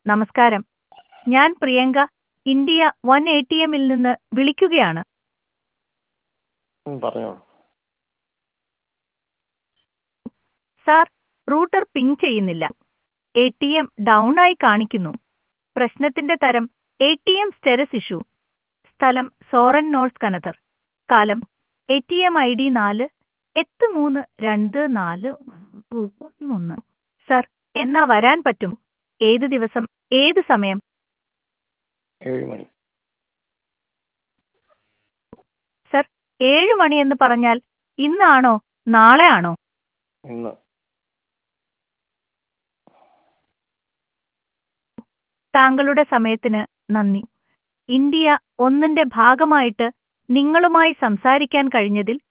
നമസ്കാരം ഞാൻ Priyanka India one A T എമ്മിൽ നിന്ന് വിളിക്കുകയാണ് ഉം, പറഞ്ഞോളൂ സാർ റൂട്ടർ പിങ് ചെയ്യുന്നില്ല എ ടി എം ഡൗൺ ആയി കാണിക്കുന്നു പ്രശ്നത്തിന്റെ തരം A T M status issue സ്ഥലം സോറൻ നോൾസ് കനതർ കാലം A T M I D നാല് എട്ട് മൂന്ന് രണ്ട് നാല് ഒന്ന് സാർ എന്നാ വരാൻ പറ്റും ഏത് ദിവസം ഏത് സമയം ഏഴ് മണി സർ ഏഴ് മണി എന്ന് പറഞ്ഞാൽ ഇന്നാണോ നാളെ ആണോ ഇന്ന് താങ്കളുടെ സമയത്തിന് നന്ദി ഇന്ത്യ ഒന്നിന്റെ ഭാഗമായിട്ട് നിങ്ങളുമായി സംസാരിക്കാൻ കഴിഞ്ഞതിൽ